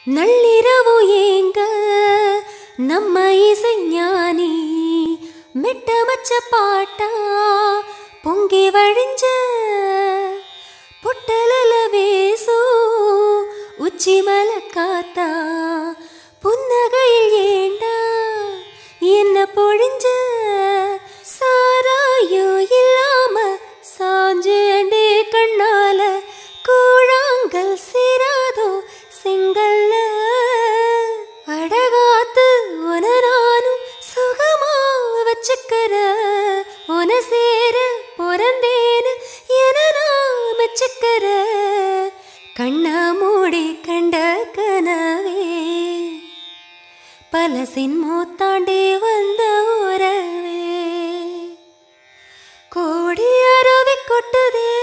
நள்ளிரவு ஏங்க நம்ம இசை ஞானி மெட்டமச்ச பாட்டா பொங்கி வழிஞ்ச பொட்டலல வேசோ உச்சி மல காத்தா புன்னகையில் ஏண்டா என்ன பொழிஞ்ச சாராயோ இல்லாம சாஞ்சேண்டே கண்ணால கூழாங்கல் சேராதோ செங்கல்ல அடகாத்து உன நானும் சுகமா வச்சுக்கிற உன சேர பிறந்தேன்னு என நான் மெச்சுக்கிற கண்ணா மூடி கண்ட கனவே பல சின்மூத்தாண்டே வந்த உறவே கோடி அருவி கொட்டுதே